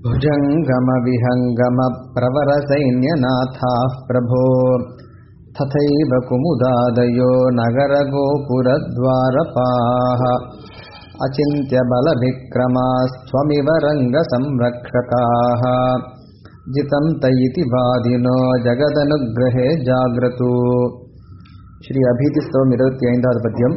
भुजङ्गमविहङ्गमप्रवरसैन्यनाथाः प्रभो तथैव कुमुदादयो नगरगोपुरद्वारपाः अचिन्त्यबलभिक्रमास्त्वमिव रङ्गसंरक्षकाः जितं त इति वादिनो जगदनुग्रहे जाग्रतु ஸ்ரீ அபீதிஸ்தவம் இருபத்தி ஐந்தாவது பத்தியம்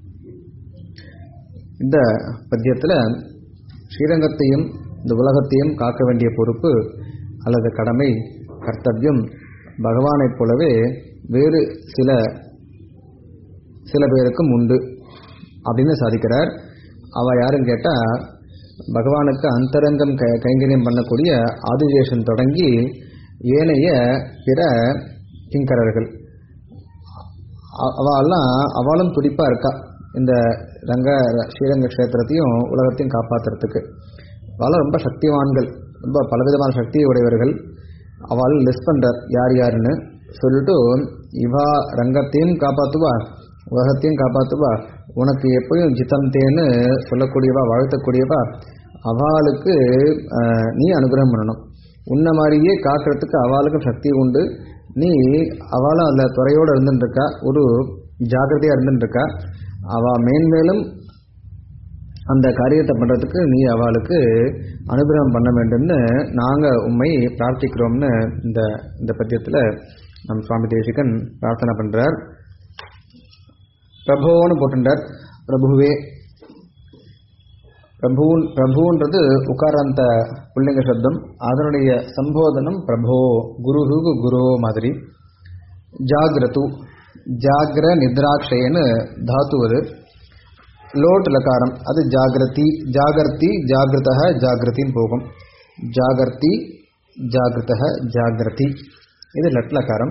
இந்த பத்தியத்தில் ஸ்ரீரங்கத்தையும் இந்த உலகத்தையும் காக்க வேண்டிய பொறுப்பு அல்லது கடமை கர்த்தவியம் பகவானைப் போலவே வேறு சில சில பேருக்கும் உண்டு அப்படின்னு சாதிக்கிறார் அவ யாருன்னு கேட்டால் பகவானுக்கு அந்தரங்கம் க கைங்கரியம் பண்ணக்கூடிய ஆதிசேஷன் தொடங்கி ஏனைய பிற கிங்கரர்கள் அவெல்லாம் அவளும் துடிப்பாக இருக்கா இந்த ரங்க ஸ்ரீரங்க க்ஷேத்திரத்தையும் உலகத்தையும் காப்பாற்றுறதுக்கு அவளும் ரொம்ப சக்திவான்கள் ரொம்ப பலவிதமான சக்தி உடையவர்கள் அவள் லிஸ்ட் பண்ணுறார் யார் யாருன்னு சொல்லிட்டு இவா ரங்கத்தையும் காப்பாற்றுவா உலகத்தையும் காப்பாற்றுவா உனக்கு எப்பயும் ஜித்தம் தேன்னு சொல்லக்கூடியவா வாழ்த்தக்கூடியவா அவளுக்கு நீ அனுகிரகம் பண்ணணும் உன்ன மாதிரியே காக்கிறதுக்கு அவளுக்கும் சக்தி உண்டு நீ அவளும் அதில் துறையோடு இருந்துட்டுருக்கா ஒரு ஜாக்கிரதையாக இருந்துட்டுருக்கா அவள் மேன்மேலும் அந்த காரியத்தை பண்ணுறதுக்கு நீ அவளுக்கு அனுகிரகம் பண்ண வேண்டும்னு நாங்கள் உண்மை பிரார்த்திக்கிறோம்னு இந்த இந்த பத்தியத்தில் நம் சுவாமி தேசிகன் பிரார்த்தனை பண்ணுறார் பிரபோன்னு போட்டுட்டார் பிரபுவே பிரபுன் பிரபுன்றது உக்காராந்த புல்லிங்க சப்தம் அதனுடைய சம்போதனம் பிரபோ குருஹுகு குரு மாதிரி ஜாகிரது ஜாகிர நித்ராட்சயன்னு தாத்து அது லோட் லகாரம் அது ஜாகிரதி ஜாகர்த்தி ஜாகிரத ஜாகிரத்தின்னு போகும் ஜாகர்த்தி ஜாகிரத ஜாகிரதி இது லட்லகாரம்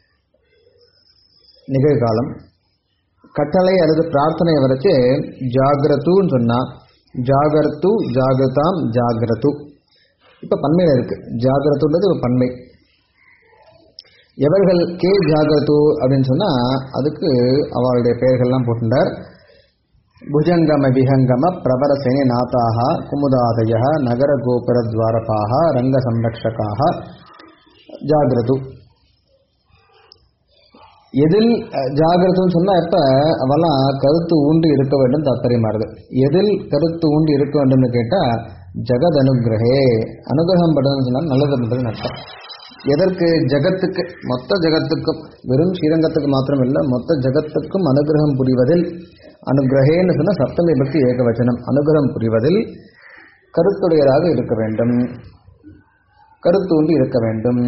நிகழ்காலம் கட்டளை அல்லது பிரார்த்தனை வரைச்சு ஜாகிரத்துன்னு சொன்னால் ஜாகர்த்து ஜாகிரதாம் ஜாகிரது இப்போ பன்மையில் இருக்கு ஜாகிரத்துன்றது ஒரு பன்மை எவர்கள் கே ஜாகிரது அப்படின்னு சொன்னால் அதுக்கு அவளுடைய பெயர்கள்லாம் போட்டுட்டார் புஜங்கம விஹங்கம பிரபரசேனி நாத்தாக குமுதாதய நகர கோபுர துவாரபாக ரங்க சம்ரக்ஷகாக ஜாகிரது எதில் ஜாகிரதுன்னு சொன்னால் இப்போ அவெல்லாம் கருத்து ஊண்டு இருக்க வேண்டும் தாற்பயமாறுது எதில் கருத்து ஊண்டு இருக்க வேண்டும்னு கேட்டால் ஜெகத் அனுகிரகே அனுகிரகம் பண்ணுறதுன்னு சொன்னால் நல்லது பண்ணுறதுன்னு அர்த்தம் எதற்கு ஜகத்துக்கு மொத்த ஜகத்துக்கும் வெறும் ஸ்ரீரங்கத்துக்கு மாத்திரம் இல்லை மொத்த ஜகத்துக்கும் அனுகிரகம் புரிவதில் அனுகிரகேன்னு சொன்னால் சப்தமி பக்தி ஏகவச்சனம் அனுகிரகம் புரிவதில் கருத்துடையதாக இருக்க வேண்டும் கருத்து ஊண்டி இருக்க வேண்டும்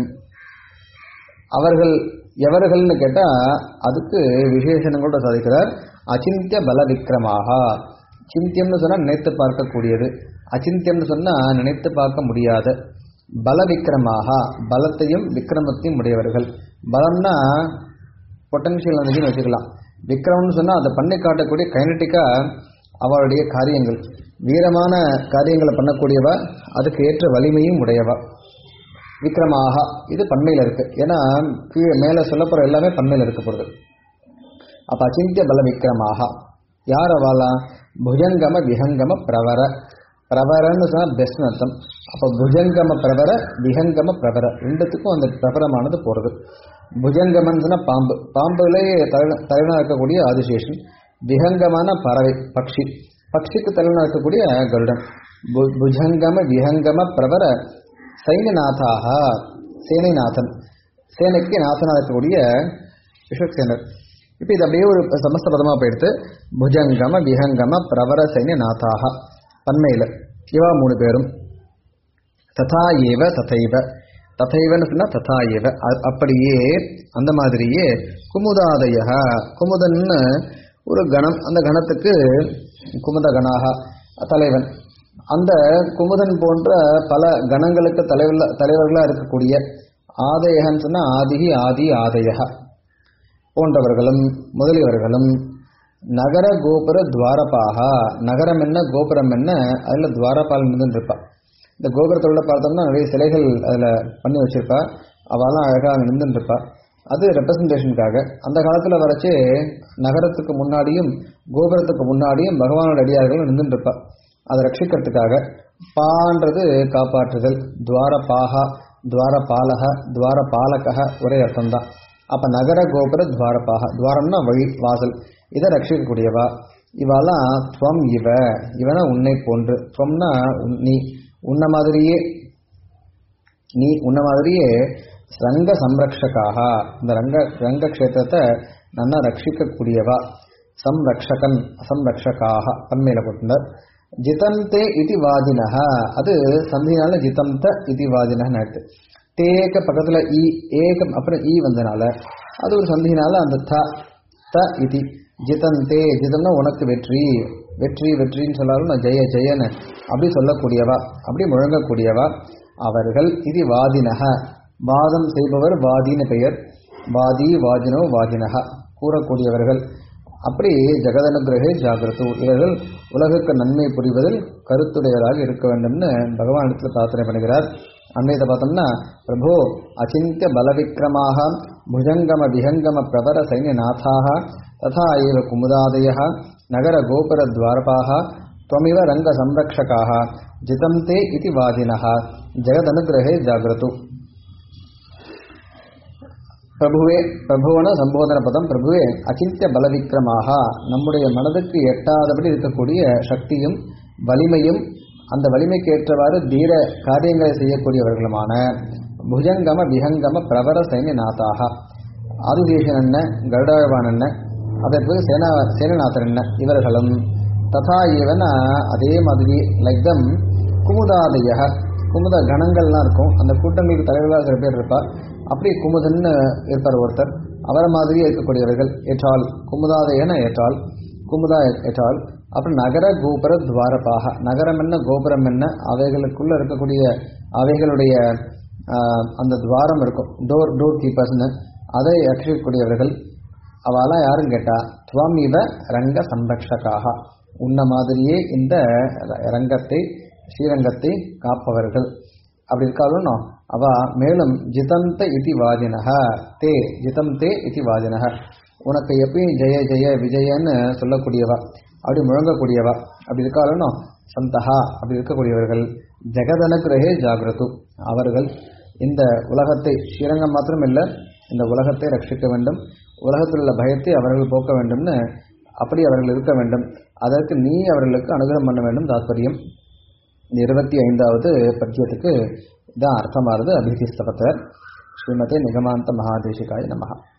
அவர்கள் எவர்கள்னு கேட்டால் அதுக்கு விசேஷணங்களோட சாதிக்கிறார் அச்சிந்திய பல விக்ரமாக சிந்தியம்னு சொன்னால் நினைத்து பார்க்கக்கூடியது அச்சிந்தியம்னு சொன்னால் நினைத்து பார்க்க முடியாத பல விக்ரமாக பலத்தையும் விக்ரமத்தையும் உடையவர்கள் பலம்னா பொட்டன்ஷியல் எனர்ஜின்னு வச்சுக்கலாம் விக்ரம்னு சொன்னால் அதை பண்ணி காட்டக்கூடிய கைனட்டிக்காக அவளுடைய காரியங்கள் வீரமான காரியங்களை பண்ணக்கூடியவா அதுக்கு ஏற்ற வலிமையும் உடையவா விக்ரமாக இது பன்மையில் இருக்கு ஏன்னா கீழே மேலே சொல்லப்போகிற எல்லாமே பன்மையில் இருக்க போகிறது அப்போ அச்சிந்திய பல விக்ரமாக யார் அவாளா புஜங்கம விஹங்கம பிரவர பிரவரன்னு சொன்னால் பெஸ்ட்னு அர்த்தம் அப்போ புஜங்கம பிரவர விஹங்கம பிரவர ரெண்டுத்துக்கும் அந்த பிரபரமானது போகிறது புஜங்கமன்னு சொன்னால் பாம்பு பாம்புலே தலைவனாக இருக்கக்கூடிய ஆதிசேஷன் விஹங்கமான பறவை பக்ஷி பக்ஷிக்கு தலைவனாக இருக்கக்கூடிய கருடன் புஜங்கம விஹங்கம பிரவர சைன்யநாதாக சேனைநாதன் சேனைக்கு நாதனாக இருக்கக்கூடிய விஸ்வக்சேனர் இப்போ இது அப்படியே ஒரு சமஸ்த பதமாக போயிடுத்து புஜங்கம விஹங்கம பிரவர சைன்யநாதாக பன்மையில் இவா மூணு பேரும் ததா ஏவ ததைவ ததைவன்னு சொன்னால் ததா ஏவ அப்படியே அந்த மாதிரியே குமுதாதய குமுதன்னு ஒரு கணம் அந்த கணத்துக்கு குமுத கணாக தலைவன் அந்த குமுதன் போன்ற பல கணங்களுக்கு தலைவர் தலைவர்களாக இருக்கக்கூடிய ஆதயகன்னு சொன்னால் ஆதிகி ஆதி ஆதயக போன்றவர்களும் முதலியவர்களும் நகர கோபுர துவாரபாக நகரம் என்ன கோபுரம் என்ன அதில் துவாரபால் இருந்து இருப்பா இந்த கோபுரத்தோட பார்த்தோம்னா நிறைய சிலைகள் அதில் பண்ணி வச்சிருப்பா அவெல்லாம் அழகாக நின்றுட்டு இருப்பா அது ரெப்ரசன்டேஷனுக்காக அந்த காலத்தில் வரைச்சு நகரத்துக்கு முன்னாடியும் கோபுரத்துக்கு முன்னாடியும் பகவானோட அடியார்கள் நின்றுட்டு இருப்பா அதை ரட்சிக்கிறதுக்காக பான்றது காப்பாற்றுதல் துவாரபாகா துவாரபாலக துவாரபாலக ஒரே அர்த்தம் தான் அப்ப நகர கோபுர துவாரபாக துவாரம்னா வழி வாசல் இதை ரட்சிக்கக்கூடியவா இவெல்லாம் துவம் இவ இவன உன்னை போன்று துவம்னா உன்- நீ உன்ன மாதிரியே நீ உன்ன மாதிரியே ரங்க சம்ரக்ஷகாக இந்த ரங்க ரங்க க்ஷேத்திரத்தை நல்லா ரட்சிக்கக்கூடியவா சம்ரக்ஷகன் சம்ரக்ஷகாக பன்மையில போட்டுனர் ஜிதந்தே இதி வாதினஹ அது சந்தினால ஜிதந்த இதி வாதினஹன்னு ஆயிடுது தேக்க பக்கத்துல ஈ ஏகம் அப்புறம் ஈ வந்தனால அது ஒரு சந்தினால அந்த த த இதி ஜிதந்தே ஜிதம்னா உனக்கு வெற்றி வெற்றி வெற்றின்னு சொல்லாலும் நான் ஜெய ஜெயன்னு அப்படி சொல்லக்கூடியவா அப்படி முழங்கக்கூடியவா அவர்கள் இது வாதினக வாதம் செய்பவர் வாதின்னு பெயர் வாதி வாதினோ வாதினக கூறக்கூடியவர்கள் அப்படி ஜெகதனுகிரகே ஜாகிரது இவர்கள் உலகுக்கு நன்மை புரிவதில் கருத்துடையவராக இருக்க வேண்டும்னு பகவான் இடத்துல பிரார்த்தனை பண்ணுகிறார் அன்னையத்தை பார்த்தோம்னா பிரபோ அச்சிந்திய பலவிக்ரமாக புஜங்கம விஹங்கம பிரபர சைன்யநாதாக ததா ஏவ குமுதாதய நகர கோபுர துவாரபாக त्वमिव रङ्ग संरक्षकाः जितं ते इति वादिनः जगदनुग्रहे जाग्रतु பிரபுவே பிரபுவன சம்போதன பதம் பிரபுவே அச்சிந்திய பலவிக்ரமாக நம்முடைய மனதுக்கு எட்டாதபடி இருக்கக்கூடிய சக்தியும் வலிமையும் அந்த வலிமைக்கு ஏற்றவாறு தீர காரியங்களை செய்யக்கூடியவர்களுமான புஜங்கம விஹங்கம பிரபர சைன்ய நாதாக ஆதிதேசன் என்ன கருடாழ்வான் என்ன அதற்கு சேனா சேனநாதன் என்ன இவர்களும் ததா இவன அதே மாதிரி லைக் தம் குமுதாதய குமுத கணங்கள்லாம் இருக்கும் அந்த கூட்டங்களுக்கு தலைவர்களாக சில பேர் இருப்பார் அப்படி குமுதன்னு இருப்பார் ஒருத்தர் அவரை மாதிரியே இருக்கக்கூடியவர்கள் ஏற்றால் குமுதாதயன ஏற்றால் குமுதா ஏற்றால் அப்புறம் நகர கோபுர துவாரபாக நகரம் என்ன கோபுரம் என்ன அவைகளுக்குள்ள இருக்கக்கூடிய அவைகளுடைய ஆஹ், அந்த துவாரம் இருக்கும் டோர் டோர் கீப்பர்ஸ்னு அதை ரட்சிக்கக்கூடியவர்கள் அவெல்லாம் யாரும் கேட்டா துவம் இவ ரங்க சம்ரக்ஷகாக உன்ன மாதிரியே இந்த ர- ரங்கத்தை ஸ்ரீரங்கத்தை காப்பவர்கள் அப்படி இருக்காலும் அவ மேலும் ஜிதந்த இதி வாதினக தே ஜிதம் தே இதி வாதினக உனக்கு எப்பயும் ஜெய ஜெய விஜயன்னு சொல்லக்கூடியவா அப்படி முழங்கக்கூடியவா அப்படி இருக்காலும் சந்தகா அப்படி இருக்கக்கூடியவர்கள் ஜெகதனுகிரகே ஜாகிரது அவர்கள் இந்த உலகத்தை ஸ்ரீரங்கம் மாத்திரம் இல்லை இந்த உலகத்தை ரட்சிக்க வேண்டும் உலகத்தில் உள்ள பயத்தை அவர்கள் போக்க வேண்டும்னு அப்படி அவர்கள் இருக்க வேண்டும் அதற்கு நீ அவர்களுக்கு அனுகிரகம் பண்ண வேண்டும் தாத்பரியம் இந்த இருபத்தி ஐந்தாவது பத்தியத்துக்கு இதான் அர்த்தமானது அபிஹிஸ்தபத்தை ஸ்ரீமதே நிகமாந்த மகாதேசிகாய நமஹா